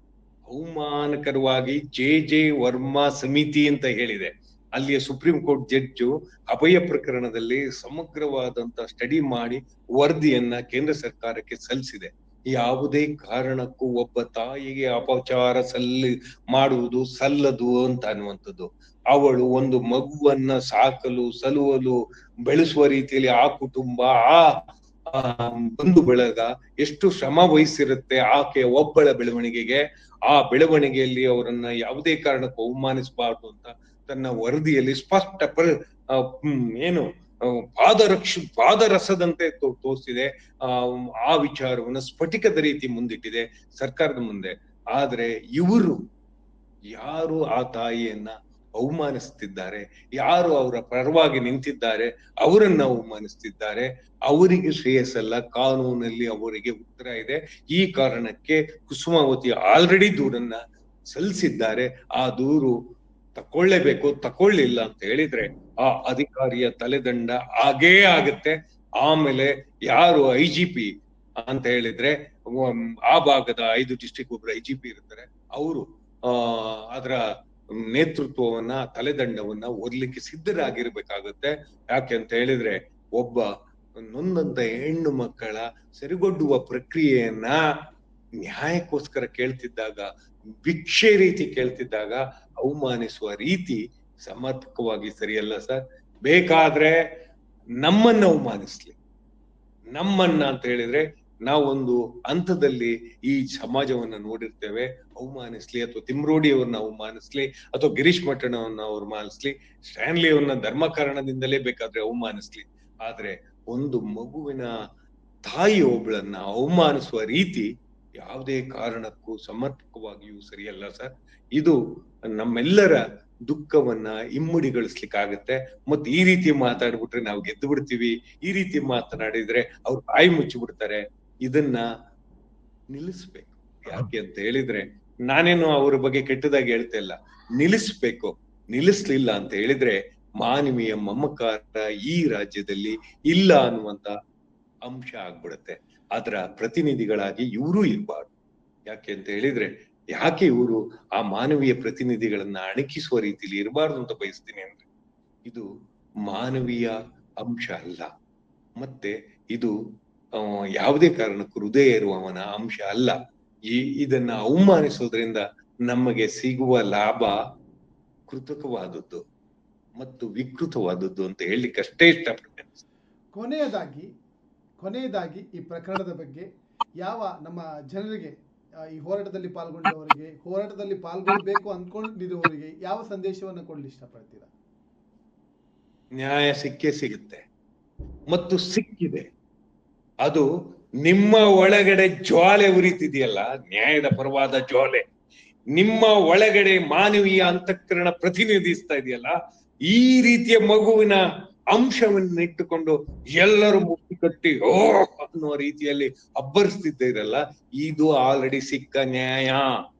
ಅವಮಾನಕರವಾಗಿ ಜೆ ಜೆ ವರ್ಮಾ ಸಮಿತಿ ಅಂತ ಹೇಳಿದೆ ಅಲ್ಲಿಯ ಸುಪ್ರೀಂ ಕೋರ್ಟ್ ಜಡ್ಜು ಅಭಯ ಪ್ರಕರಣದಲ್ಲಿ ಸಮಗ್ರವಾದಂತ ಸ್ಟಡಿ ಮಾಡಿ ವರದಿಯನ್ನ ಕೇಂದ್ರ ಸರ್ಕಾರಕ್ಕೆ ಸಲ್ಲಿಸಿದೆ ಯಾವುದೇ ಕಾರಣಕ್ಕೂ ಒಬ್ಬ ತಾಯಿಗೆ ಅಪಚಾರ ಸಲ್ಲಿ ಮಾಡುವುದು ಸಲ್ಲದು ಅಂತ ಅನ್ನುವಂಥದ್ದು ಅವಳು ಒಂದು ಮಗುವನ್ನ ಸಾಕಲು ಸಲುವಲು ಬೆಳೆಸುವ ರೀತಿಯಲ್ಲಿ ಆ ಕುಟುಂಬ ಆ ಆ ಬಂಧು ಬಳಗ ಎಷ್ಟು ಶ್ರಮ ವಹಿಸಿರುತ್ತೆ ಆಕೆಯ ಒಬ್ಬಳ ಬೆಳವಣಿಗೆಗೆ ಆ ಬೆಳವಣಿಗೆಯಲ್ಲಿ ಅವರನ್ನ ಯಾವುದೇ ಕಾರಣಕ್ಕೂ ಅವಮಾನಿಸಬಾರ್ದು ಅಂತ ತನ್ನ ವರದಿಯಲ್ಲಿ ಸ್ಪಷ್ಟ ಪ್ರ ಆ, ಹ್ಮ್, ಏನು ಆ, ಪಾದರಕ್ಷ ಪಾದರಸದಂತೆ ತೋ- ತೋರಿಸಿದೆ ಆ ಆ ವಿಚಾರವನ್ನ ಸ್ಫಟಿಕದ ರೀತಿ ಮುಂದಿಟ್ಟಿದೆ ಸರ್ಕಾರದ ಮುಂದೆ ಆದ್ರೆ ಇವರು ಯಾರು ಆ ತಾಯಿಯನ್ನ ಅವಮಾನಿಸ್ತಿದ್ದಾರೆ ಯಾರು ಅವರ ಪರವಾಗಿ ನಿಂತಿದ್ದಾರೆ ಅವರನ್ನ ಅವಮಾನಿಸ್ತಿದ್ದಾರೆ ಅವರಿಗೆ ಶ್ರೇಯಸ್ಸಲ್ಲ ಕಾನೂನಲ್ಲಿ ಅವರಿಗೆ ಉತ್ತರ ಇದೆ ಈ ಕಾರಣಕ್ಕೆ ಕುಸುಮಾವತಿ ಆಲ್ರೆಡಿ ದೂರನ್ನ ಸಲ್ಲಿಸಿದ್ದಾರೆ ಆ ದೂರು ತಕೊಳ್ಳೇಬೇಕು ತಕೊಳ್ಳಿಲ್ಲ ಅಂತ ಹೇಳಿದ್ರೆ ಆ ಅಧಿಕಾರಿಯ ತಲೆದಂಡ ಆಗೇ ಆಗುತ್ತೆ ಆಮೇಲೆ ಯಾರು ಐ ಜಿ ಪಿ ಅಂತ ಹೇಳಿದ್ರೆ ಉಮ್, ಆ ಭಾಗದ ಐದು ಡಿಸ್ಟಿಕ್ ಒಬ್ರು ಐ ಜಿ ಪಿ ಇರ್ತಾರೆ ಅವರು ಆ ಅದರ ನೇತೃತ್ವವನ್ನ ತಲೆದಂಡವನ್ನ ಓದ್ಲಿಕ್ಕೆ ಸಿದ್ಧರಾಗಿರ್ಬೇಕಾಗುತ್ತೆ ಯಾಕೆ ಅಂತ ಹೇಳಿದ್ರೆ ಒಬ್ಬ ನೊಂದಂತ ಹೆಣ್ಣು ಮಕ್ಕಳ ಸರಿಗೊಡ್ಡುವ ಪ್ರಕ್ರಿಯೆಯನ್ನ ನ್ಯಾಯಕ್ಕೋಸ್ಕರ ಕೇಳ್ತಿದ್ದಾಗ ಭಿಕ್ಷೆ ರೀತಿ ಕೇಳ್ತಿದ್ದಾಗ ಅವಮಾನಿಸುವ ರೀತಿ ಸಮರ್ಪಕವಾಗಿ ಸರಿಯಲ್ಲ ಸರ್ ಬೇಕಾದ್ರೆ ನಮ್ಮನ್ನ ಅವಮಾನಿಸ್ಲಿ ನಮ್ಮನ್ನ ಅಂತ ಹೇಳಿದ್ರೆ ನಾವೊಂದು ಹಂತದಲ್ಲಿ ಈ ಸಮಾಜವನ್ನ ನೋಡಿರ್ತೇವೆ ಅವಮಾನಿಸ್ಲಿ ಅಥವಾ ತಿಮ್ರೋಡಿಯವ್ರನ್ನ ಅವಮಾನಿಸ್ಲಿ ಅಥವಾ ಗಿರೀಶ್ ಮಠಣವನ್ನ ಅವಮಾನಿಸ್ಲಿ ಸ್ಟ್ಯಾನ್ಲಿಯವನ್ನ ಧರ್ಮ ಕಾರಣದಿಂದಲೇ ಬೇಕಾದ್ರೆ ಅವಮಾನಿಸ್ಲಿ ಆದ್ರೆ ಒಂದು ಮಗುವಿನ ತಾಯಿ ಒಬ್ಳನ್ನ ಅವಮಾನಿಸುವ ರೀತಿ ಯಾವುದೇ ಕಾರಣಕ್ಕೂ ಸಮರ್ಪಕವಾಗಿಯೂ ಸರಿಯಲ್ಲ ಸರ್ ಇದು ನಮ್ಮೆಲ್ಲರ ದುಃಖವನ್ನ ಇಮ್ಮಡಿಗೊಳಿಸ್ಲಿಕ್ಕಾಗತ್ತೆ ಮತ್ತೆ ಈ ರೀತಿ ಮಾತಾಡ್ಬಿಟ್ರೆ ನಾವು ಗೆದ್ದು ಬಿಡ್ತೀವಿ ಈ ರೀತಿ ಮಾತನಾಡಿದ್ರೆ ಅವ್ರು ಬಾಯಿ ಮುಚ್ಚಿಬಿಡ್ತಾರೆ ಇದನ್ನ ನಿಲ್ಲಿಸ್ಬೇಕು ಯಾಕೆ ಅಂತ ಹೇಳಿದ್ರೆ ನಾನೇನು ಅವ್ರ ಬಗ್ಗೆ ಕೆಟ್ಟದಾಗಿ ಹೇಳ್ತಾ ಇಲ್ಲ ನಿಲ್ಲಿಸ್ಬೇಕು ನಿಲ್ಲಿಸ್ಲಿಲ್ಲ ಅಂತ ಹೇಳಿದ್ರೆ ಮಾನವೀಯ ಮಮಕಾರ ಈ ರಾಜ್ಯದಲ್ಲಿ ಇಲ್ಲ ಅನ್ನುವಂತ ಅಂಶ ಆಗ್ಬಿಡುತ್ತೆ ಅದರ ಪ್ರತಿನಿಧಿಗಳಾಗಿ ಇವರು ಇರಬಾರ್ದು ಯಾಕೆ ಅಂತ ಹೇಳಿದ್ರೆ ಯಾಕೆ ಇವರು ಆ ಮಾನವೀಯ ಪ್ರತಿನಿಧಿಗಳನ್ನ ಅಣಕಿಸುವ ರೀತಿಲಿ ಇರಬಾರ್ದು ಅಂತ ಬಯಸ್ತೀನಿ ಅಂದ್ರೆ ಇದು ಮಾನವೀಯ ಅಂಶ ಅಲ್ಲ ಮತ್ತೆ ಇದು ಆ, ಯಾವುದೇ ಕಾರಣಕ್ಕೂ ಹೃದಯ ಇರುವವನ ಅಂಶ ಅಲ್ಲ ಈ ಇದನ್ನ ಅವಮಾನಿಸೋದ್ರಿಂದ ನಮಗೆ ಸಿಗುವ ಲಾಭ ಕೃತಕವಾದದ್ದು ಮತ್ತು ವಿಕೃತವಾದದ್ದು ಅಂತ ಹೇಳಲಿಕ್ಕೆ ಅಷ್ಟೇ ಇಷ್ಟಪಡ್ತೇನೆ ಕೊನೆಯದಾಗಿ ಕೊನೆಯದಾಗಿ ಈ ಪ್ರಕರಣದ ಬಗ್ಗೆ ಯಾವ ನಮ್ಮ ಜನರಿಗೆ ಆ, ಈ ಹೋರಾಟದಲ್ಲಿ ಪಾಲ್ಗೊಂಡವರಿಗೆ ಹೋರಾಟದಲ್ಲಿ ಪಾಲ್ಗೊಳ್ಬೇಕು ಅಂದ್ಕೊಂಡಿರುವವರಿಗೆ ಯಾವ ಸಂದೇಶವನ್ನು ಕೊಡಲಿ ಇಷ್ಟಪಡ್ತೀರಾ ನ್ಯಾಯ ಸಿಕ್ಕೇ ಸಿಗುತ್ತೆ ಮತ್ತು ಸಿಕ್ಕಿದೆ ಅದು ನಿಮ್ಮ ಒಳಗಡೆ ಜ್ವಾಲೆ ಉರಿತಿದೆಯಲ್ಲ ನ್ಯಾಯದ ಪರವಾದ ಜ್ವಾಲೆ ನಿಮ್ಮ ಒಳಗಡೆ ಮಾನವೀಯ ಅಂತಃಕರಣ ಪ್ರತಿನಿಧಿಸ್ತಾ ಇದೆಯಲ್ಲ ಈ ರೀತಿಯ ಮಗುವಿನ ಅಂಶವನ್ನು ಇಟ್ಟುಕೊಂಡು ಎಲ್ಲರೂ ಮುಟ್ಟಿ ಕಟ್ಟಿ ಓ ಅನ್ನುವ ರೀತಿಯಲ್ಲಿ ಅಬ್ಬರಿಸ್ತಿದ್ದೀರಲ್ಲ ಇದು ಆಲ್ರೆಡಿ ಸಿಕ್ಕ ನ್ಯಾಯ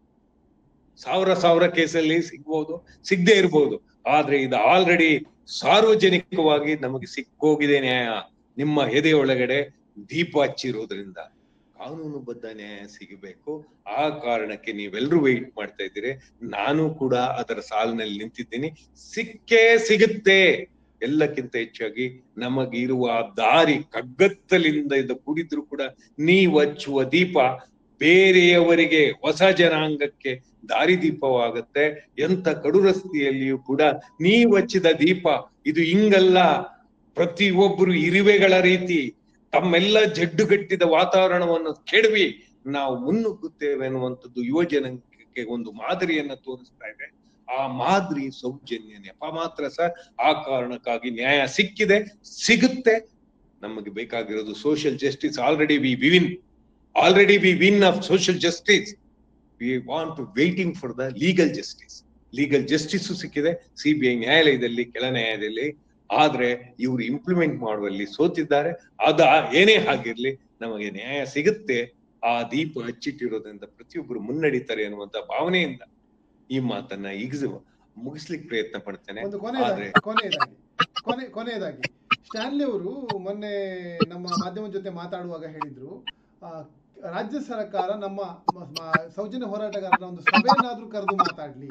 ಸಾವಿರ ಸಾವಿರ ಕೇಸಲ್ಲಿ ಸಿಗ್ಬೋದು ಸಿಗದೆ ಇರ್ಬೋದು ಆದ್ರೆ ಇದು ಆಲ್ರೆಡಿ ಸಾರ್ವಜನಿಕವಾಗಿ ನಮಗೆ ಸಿಕ್ಕೋಗಿದೆ ನ್ಯಾಯ ನಿಮ್ಮ ಎದೆಯೊಳಗಡೆ ದೀಪ ಹಚ್ಚಿರೋದ್ರಿಂದ ಕಾನೂನುಬದ್ಧ ನ್ಯಾಯ ಸಿಗಬೇಕು ಆ ಕಾರಣಕ್ಕೆ ನೀವೆಲ್ಲರೂ ವೆಯ್ಟ್ ಮಾಡ್ತಾ ಇದ್ದೀರಿ ನಾನು ಕೂಡ ಅದರ ಸಾಲಿನಲ್ಲಿ ನಿಂತಿದ್ದೀನಿ ಸಿಕ್ಕೇ ಸಿಗುತ್ತೆ ಎಲ್ಲಕ್ಕಿಂತ ಹೆಚ್ಚಾಗಿ ನಮಗಿರುವ ದಾರಿ ಕಗ್ಗತ್ತಲಿಂದ ಇದು ಕುಡಿದ್ರು ಕೂಡ ನೀವು ಹಚ್ಚುವ ದೀಪ ಬೇರೆಯವರಿಗೆ ಹೊಸ ಜನಾಂಗಕ್ಕೆ ದಾರಿದೀಪವಾಗುತ್ತೆ ಎಂತ ಕಡು ರಸ್ತೆಯಲ್ಲಿಯೂ ಕೂಡ ನೀವು ಹಚ್ಚಿದ ದೀಪ ಇದು ಹಿಂಗಲ್ಲ ಪ್ರತಿಯೊಬ್ಬರು ಇರುವೆಗಳ ರೀತಿ ತಮ್ಮೆಲ್ಲ ಜಡ್ಡುಗಟ್ಟಿದ ವಾತಾವರಣವನ್ನು ಕೆಡವಿ ನಾವು ಮುನ್ನುಗ್ಗುತ್ತೇವೆ ಅನ್ನುವಂಥದ್ದು ಯುವ ಜನಾಂಗಕ್ಕೆ ಒಂದು ಮಾದರಿಯನ್ನ ತೋರಿಸ್ತಾ ಇದೆ ಆ ಮಾದರಿ ಸೌಜನ್ಯ ನೆಪ ಮಾತ್ರ ಸರ್ ಆ ಕಾರಣಕ್ಕಾಗಿ ನ್ಯಾಯ ಸಿಕ್ಕಿದೆ ಸಿಗುತ್ತೆ ನಮಗೆ ಬೇಕಾಗಿರೋದು social justice already we win already we win of social justice we want to waiting for the legal justice legal justice ಸಿಕ್ಕಿದೆ ಸಿಬಿಐ ನ್ಯಾಯಾಲಯದಲ್ಲಿ ಕೆಳ ನ್ಯಾಯಾಲಯದಲ್ಲಿ ಆದ್ರೆ ಇವರು ಇಂಪ್ಲಿಮೆಂಟ್ ಮಾಡುವಲ್ಲಿ ಸೋತಿದ್ದಾರೆ ಅದ ಏನೇ ಆಗಿರ್ಲಿ ನಮಗೆ ನ್ಯಾಯ ಸಿಗುತ್ತೆ ಆ ದೀಪ ಹಚ್ಚಿಟ್ಟಿರೋದ್ರಿಂದ ಪ್ರತಿಯೊಬ್ಬರು ಮುನ್ನಡೀತಾರೆ ಅನ್ನುವಂತ ಭಾವನೆಯಿಂದ ಈ ಮಾತನ್ನ ಈಗ ಮುಗಿಸ್ಲಿಕ್ಕೆ ಪ್ರಯತ್ನ ಪಡ್ತೇನೆ ಒಂದು ಆದ್ರೆ ಕೊನೆಯದಾಗಿ ಕೊನೆಯದಾಗಿ ಕೊನೆ ಕೊನೆಯದಾಗಿ ಸ್ಟ್ಯಾನ್ಲಿ ಅವರು ಮೊನ್ನೆ ನಮ್ಮ ಮಾಧ್ಯಮದ ಜೊತೆ ಮಾತಾಡುವಾಗ ಹೇಳಿದ್ರು ಆ, ರಾಜ್ಯ ಸರ್ಕಾರ ನಮ್ಮ ಮ- ಮ- ಸೌಜನ್ಯ ಹೋರಾಟಗಾರರ ಒಂದು ಸಭೆಯನ್ನಾದ್ರೂ ಕರೆದು ಮಾತಾಡ್ಲಿ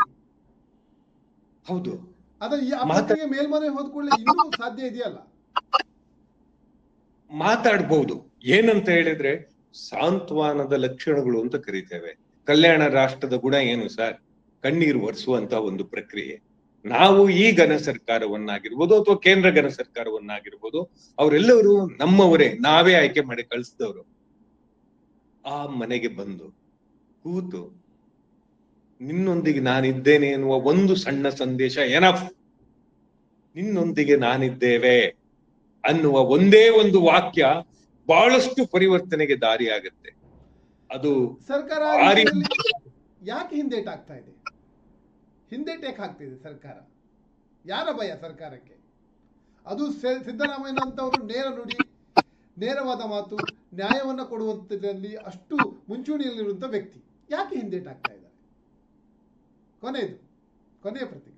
ಹೌದು ಆದ್ರೆ ಈ ಆ ಮಾತಾ- ಪ್ರಕ್ರಿಯೆ ಮೇಲ್ಮನೆ ಹೋದ ಕೂಡಲೇ ಇನ್ನೂ ಸಾಧ್ಯ ಇದೆಯಲ್ಲ ಮಾತಾಡ್ಬಹುದು ಏನಂತ ಹೇಳಿದ್ರೆ ಸಾಂತ್ವನದ ಲಕ್ಷಣಗಳು ಅಂತ ಕರಿತೇವೆ ಕಲ್ಯಾಣ ರಾಷ್ಟ್ರದ ಗುಣ ಏನು ಸರ್ ಕಣ್ಣೀರು ಒರೆಸುವಂತ ಒಂದು ಪ್ರಕ್ರಿಯೆ ನಾವು ಈ ಘನ ಸರ್ಕಾರವನ್ನಾಗಿರ್ಬೋದು ಅಥವಾ ಕೇಂದ್ರ ಘನ ಸರ್ಕಾರವನ್ನಾಗಿರ್ಬೋದು ಅವರೆಲ್ಲರೂ ನಮ್ಮವರೇ ನಾವೇ ಆಯ್ಕೆ ಮಾಡಿ ಕಳಿಸಿದವರು ಆ ಮನೆಗೆ ಬಂದು ಕೂತು ನಿನ್ನೊಂದಿಗೆ ನಾನಿದ್ದೇನೆ ಎನ್ನುವ ಒಂದು ಸಣ್ಣ ಸಂದೇಶ ಎನಫ್ ನಿನ್ನೊಂದಿಗೆ ನಾನಿದ್ದೇವೆ ಅನ್ನುವ ಒಂದೇ ಒಂದು ವಾಕ್ಯ ಬಹಳಷ್ಟು ಪರಿವರ್ತನೆಗೆ ದಾರಿಯಾಗುತ್ತೆ ಅದು ಸರ್ಕಾರ ಆ ಈ ರೀತಿ- ನಿಟ್ಟಿನಲ್ಲಿ ಯಾಕೆ ಹಿಂದೇಟ್ ಆಗ್ತಾ ಇದೆ ಹಿಂದೇಟ್ ಯಾಕೆ ಆಗ್ತಿದೆ ಸರ್ಕಾರ ಯಾರ ಭಯ ಸರ್ಕಾರಕ್ಕೆ ಅದು ಸೆ- ಸಿದ್ದರಾಮಯ್ಯ ಅಂತವರು ನೇರ ನುಡಿ ನೇರವಾದ ಮಾತು ನ್ಯಾಯವನ್ನ ಕೊಡುವಂಥದ್ರಲ್ಲಿ ಅಷ್ಟು ಮುಂಚೂಣಿಯಲ್ಲಿರುವಂತ ವ್ಯಕ್ತಿ ಯಾಕೆ ಹಿಂದೇಟ್ ಆಗ್ತಾ ಇದ್ದಾರೆ ಕೊನೆಯದು ಕೊನೆಯ ಪ್ರತಿಕ್ರಿಯೆ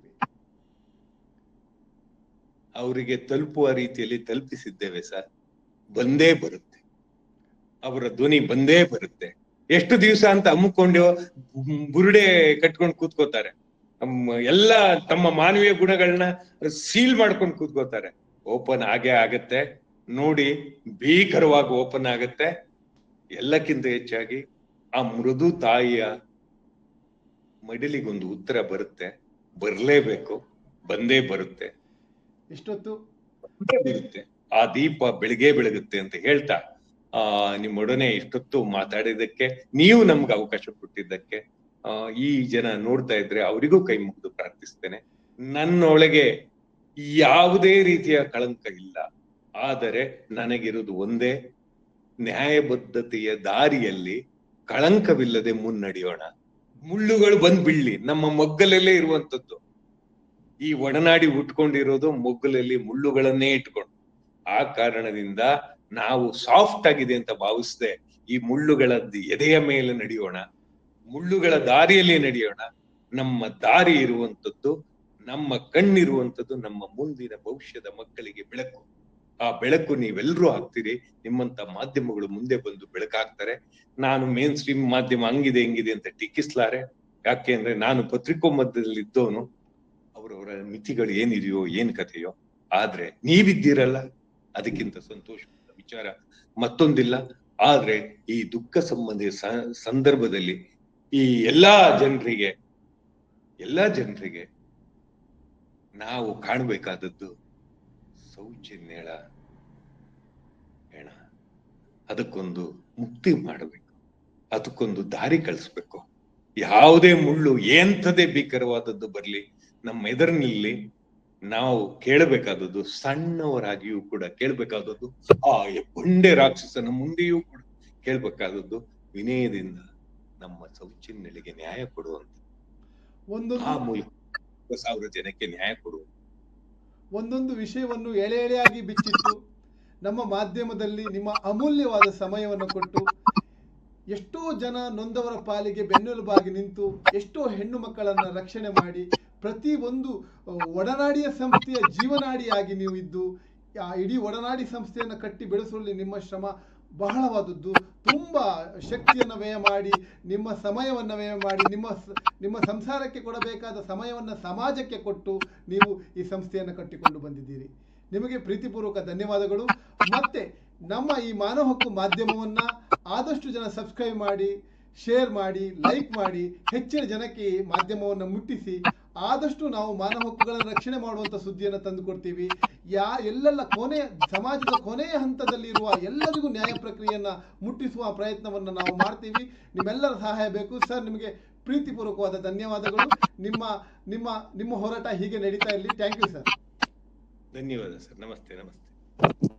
ಅವರಿಗೆ ತಲುಪುವ ರೀತಿಯಲ್ಲಿ ತಲುಪಿಸಿದ್ದೇವೆ ಸರ್ ಬಂದೇ ಬರುತ್ತೆ ಅವರ ಧ್ವನಿ ಬಂದೇ ಬರುತ್ತೆ ಎಷ್ಟು ದಿವಸ ಅಂತ ಹಮ್ಮಿಕೊಂಡು ಬುರುಡೆ ಕಟ್ಕೊಂಡು ಕೂತ್ಕೋತಾರೆ ನಮ್ಮ ಎಲ್ಲ ತಮ್ಮ ಮಾನವೀಯ ಗುಣಗಳನ್ನ ಸೀಲ್ ಮಾಡ್ಕೊಂಡು ಕೂತ್ಕೋತಾರೆ ಓಪನ್ ಆಗೇ ಆಗತ್ತೆ ನೋಡಿ ಭೀಕರವಾಗಿ ಓಪನ್ ಆಗತ್ತೆ ಎಲ್ಲಕ್ಕಿಂತ ಹೆಚ್ಚಾಗಿ ಆ ಮೃದು ತಾಯಿಯ ಮಡಿಲಿಗೊಂದು ಉತ್ತರ ಬರುತ್ತೆ ಬರ್ಲೇಬೇಕು ಬಂದೇ ಬರುತ್ತೆ ಇಷ್ಟೊತ್ತು ಬಂದೇ ಬರುತ್ತೆ ಆ ದೀಪ ಬೆಳಗ್ಗೆ ಬೆಳಗುತ್ತೆ ಅಂತ ಹೇಳ್ತಾ ಆ ನಿಮ್ಮೊಡನೆ ಇಷ್ಟೊತ್ತು ಮಾತಾಡಿದ್ದಕ್ಕೆ ನೀವು ನಮ್ಗೆ ಅವಕಾಶ ಕೊಟ್ಟಿದ್ದಕ್ಕೆ ಆ ಈ ಜನ ನೋಡ್ತಾ ಇದ್ರೆ ಅವರಿಗೂ ಕೈ ಮುಗಿದು ಪ್ರಾರ್ಥಿಸ್ತೇನೆ ನನ್ನೊಳಗೆ ಯಾವುದೇ ರೀತಿಯ ಕಳಂಕ ಇಲ್ಲ ಆದರೆ ನನಗಿರುವುದು ಒಂದೇ ನ್ಯಾಯಬದ್ಧತೆಯ ದಾರಿಯಲ್ಲಿ ಕಳಂಕವಿಲ್ಲದೆ ಮುನ್ನಡೆಯೋಣ ಮುಳ್ಳುಗಳು ಬಂದ್ ಬೀಳ್ಲಿ ನಮ್ಮ ಮೊಗ್ಗಲಲ್ಲೇ ಇರುವಂತದ್ದು ಈ ಒಡನಾಡಿ ಉಟ್ಕೊಂಡಿರೋದು ಮೊಗ್ಗಲಲ್ಲಿ ಮುಳ್ಳುಗಳನ್ನೇ ಇಟ್ಕೊಂಡು ಆ ಕಾರಣದಿಂದ ನಾವು ಸಾಫ್ಟ್ ಆಗಿದೆ ಅಂತ ಭಾವಿಸದೆ ಈ ಮುಳ್ಳುಗಳ ಎದೆಯ ಮೇಲೆ ನಡೆಯೋಣ ಮುಳ್ಳುಗಳ ದಾರಿಯಲ್ಲಿ ನಡೆಯೋಣ ನಮ್ಮ ದಾರಿ ಇರುವಂತದ್ದು ನಮ್ಮ ಕಣ್ಣಿರುವಂತದ್ದು ನಮ್ಮ ಮುಂದಿನ ಭವಿಷ್ಯದ ಮಕ್ಕಳಿಗೆ ಬೆಳಕು ಆ ಬೆಳಕು ನೀವೆಲ್ಲರೂ ಹಾಕ್ತೀರಿ ನಿಮ್ಮಂತ ಮಾಧ್ಯಮಗಳು ಮುಂದೆ ಬಂದು ಬೆಳಕಾಗ್ತಾರೆ ನಾನು ಮೇನ್ ಸ್ಟ್ರೀಮ್ ಮಾಧ್ಯಮ ಹಂಗಿದೆ ಹಿಂಗಿದೆ ಅಂತ ಟೀಕಿಸ್ಲಾರೆ ಯಾಕೆ ಅಂದ್ರೆ ನಾನು ಪತ್ರಿಕೋದ್ಯಮದಲ್ಲಿ ಇದ್ದವನು ಅವರವರ ಮಿತಿಗಳು ಏನಿದೆಯೋ ಏನ್ ಕಥೆಯೋ ಆದ್ರೆ ನೀವಿದ್ದೀರಲ್ಲ ಅದಕ್ಕಿಂತ ಸಂತೋಷದ ವಿಚಾರ ಮತ್ತೊಂದಿಲ್ಲ ಆದ್ರೆ ಈ ದುಃಖ ಸಂಬಂಧಿ ಸ- ಸಂದರ್ಭದಲ್ಲಿ ಈ ಎಲ್ಲಾ ಜನರಿಗೆ ಎಲ್ಲಾ ಜನರಿಗೆ ನಾವು ಕಾಣಬೇಕಾದದ್ದು ಸೌಜನ್ಯಳ ಹೆಣ ಅದಕ್ಕೊಂದು ಮುಕ್ತಿ ಮಾಡಬೇಕು ಅದಕ್ಕೊಂದು ದಾರಿ ಕಳಿಸ್ಬೇಕು ಯಾವುದೇ ಮುಳ್ಳು ಎಂಥದೇ ಭೀಕರವಾದದ್ದು ಬರ್ಲಿ ನಮ್ಮ ಎದುರಿನಲ್ಲಿ ನಾವು ಕೇಳಬೇಕಾದದ್ದು ಸಣ್ಣವರಾಗಿಯೂ ಕೂಡ ಕೇಳಬೇಕಾದದ್ದು ಆ ಬಂಡೆ ರಾಕ್ಷಸನ ಮುಂದೆಯೂ ಕೂಡ ಕೇಳ್ಬೇಕಾದದ್ದು ವಿನಯದಿಂದ ನಮ್ಮ ಸೌಚಿನ್ಯಳಿಗೆ ನ್ಯಾಯ ಕೊಡುವಂತ ಆ ಒಂದೊಂದು ಮೂಲಕ ಸಾವಿರ ಜನಕ್ಕೆ ನ್ಯಾಯ ಕೊಡುವ ಒಂದೊಂದು ವಿಷಯವನ್ನು ಎಳೆ ಎಳೆಯಾಗಿ ಬಿಚ್ಚಿಟ್ಟು ನಮ್ಮ ಮಾಧ್ಯಮದಲ್ಲಿ ನಿಮ್ಮ ಅಮೂಲ್ಯವಾದ ಸಮಯವನ್ನು ಕೊಟ್ಟು ಎಷ್ಟೋ ಜನ ನೊಂದವರ ಪಾಲಿಗೆ ಬೆನ್ನೆಲುಬಾಗಿ ನಿಂತು ಎಷ್ಟೋ ಹೆಣ್ಣು ಮಕ್ಕಳನ್ನ ರಕ್ಷಣೆ ಮಾಡಿ ಪ್ರತಿ ಒಂದು ಅ, ಒಡನಾಡಿಯ ಸಂಸ್ಥೆಯ ಜೀವನಾಡಿಯಾಗಿ ನೀವು ಇದ್ದು ಆ ಇಡೀ ಒಡನಾಡಿ ಸಂಸ್ಥೆಯನ್ನು ಕಟ್ಟಿ ಬೆಳೆಸುವಲ್ಲಿ ನಿಮ್ಮ ಶ್ರಮ ಬಹಳವಾದದ್ದು ತುಂಬಾ ಶಕ್ತಿಯನ್ನು ವ್ಯಯ ಮಾಡಿ ನಿಮ್ಮ ಸಮಯವನ್ನು ವ್ಯಯ ಮಾಡಿ ನಿಮ್ಮ ಸ- ನಿಮ್ಮ ಸಂಸಾರಕ್ಕೆ ಕೊಡಬೇಕಾದ ಸಮಯವನ್ನು ಸಮಾಜಕ್ಕೆ ಕೊಟ್ಟು ನೀವು ಈ ಸಂಸ್ಥೆಯನ್ನು ಕಟ್ಟಿಕೊಂಡು ಬಂದಿದ್ದೀರಿ ನಿಮಗೆ ಪ್ರೀತಿಪೂರ್ವಕ ಧನ್ಯವಾದಗಳು ಮತ್ತೆ ನಮ್ಮ ಈ ಮಾನವ ಹಕ್ಕು ಮಾಧ್ಯಮವನ್ನ ಆದಷ್ಟು ಜನ ಸಬ್ಸ್ಕ್ರೈಬ್ ಮಾಡಿ ಶೇರ್ ಮಾಡಿ ಲೈಕ್ ಮಾಡಿ ಹೆಚ್ಚಿನ ಜನಕ್ಕೆ ಈ ಮಾಧ್ಯಮವನ್ನು ಮುಟ್ಟಿಸಿ ಆದಷ್ಟು ನಾವು ಮಾನವ ಹಕ್ಕುಗಳನ್ನು ರಕ್ಷಣೆ ಮಾಡುವಂತ ಸುದ್ದಿಯನ್ನು ತಂದು ಕೊಡ್ತೀವಿ ಯಾ ಎಲ್ಲೆಲ್ಲ ಕೊನೆ ಸಮಾಜದ ಕೊನೆಯ ಹಂತದಲ್ಲಿರುವ ಎಲ್ಲರಿಗೂ ನ್ಯಾಯ ಪ್ರಕ್ರಿಯೆಯನ್ನ ಮುಟ್ಟಿಸುವ ಪ್ರಯತ್ನವನ್ನು ನಾವು ಮಾಡ್ತೀವಿ ನಿಮ್ಮೆಲ್ಲರ ಸಹಾಯ ಬೇಕು ಸರ್ ನಿಮಗೆ ಪ್ರೀತಿಪೂರ್ವಕವಾದ ಧನ್ಯವಾದಗಳು ನಿಮ್ಮ ನಿಮ್ಮ ನಿಮ್ಮ ಹೋರಾಟ ಹೀಗೆ ನಡೀತಾ ಇರಲಿ ಥ್ಯಾಂಕ್ ಯು ಸರ್ ಧನ್ಯವಾದ ಸರ್ ನಮಸ್ತೆ ನಮಸ್ತೆ